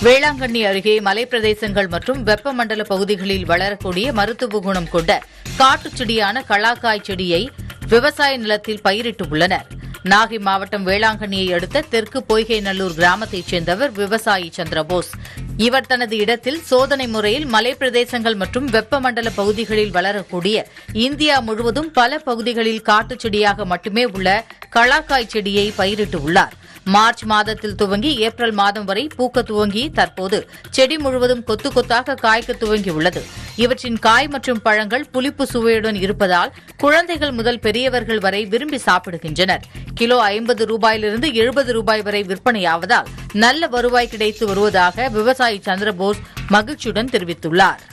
வேளாங்கண்ணி அருகே மலைப்பிரதேசங்கள் மற்றும் வெப்பமண்டல பகுதிகளில் வளரக்கூடிய மருத்துவ குணம் கொண்ட காட்டுச் செடியான கலாக்காய் செடியை விவசாய நிலத்தில் பயிரிட்டு உள்ளனர் நாகை மாவட்டம் வேளாங்கண்ணியை அடுத்த தெற்கு பொய்கை நல்லூர் கிராமத்தைச் சேர்ந்தவர் விவசாயி சந்திரபோஸ் இவர் தனது இடத்தில் சோதனை முறையில் மலைப்பிரதேசங்கள் மற்றும் வெப்பமண்டல பகுதிகளில் வளரக்கூடிய இந்தியா முழுவதும் பல பகுதிகளில் காட்டுச் செடியாக மட்டுமே உள்ள கலாக்காய் செடியை பயிரிட்டு உள்ளார் மார்ச் மாதத்தில் துவங்கி ஏப்ரல் மாதம் வரை பூக்க துவங்கி தற்போது செடி முழுவதும் கொத்து கொத்தாக காய்க்க துவங்கியுள்ளது இவற்றின் காய் மற்றும் பழங்கள் புளிப்பு சுவையுடன் இருப்பதால் குழந்தைகள் முதல் பெரியவர்கள் வரை விரும்பி சாப்பிடுகின்றனர் கிலோ ஐம்பது ரூபாயிலிருந்து எழுபது ரூபாய் வரை விற்பனையாவதால் நல்ல வருவாய் கிடைத்து வருவதாக விவசாயி சந்திரபோஸ் மகிழ்ச்சியுடன் தெரிவித்துள்ளார்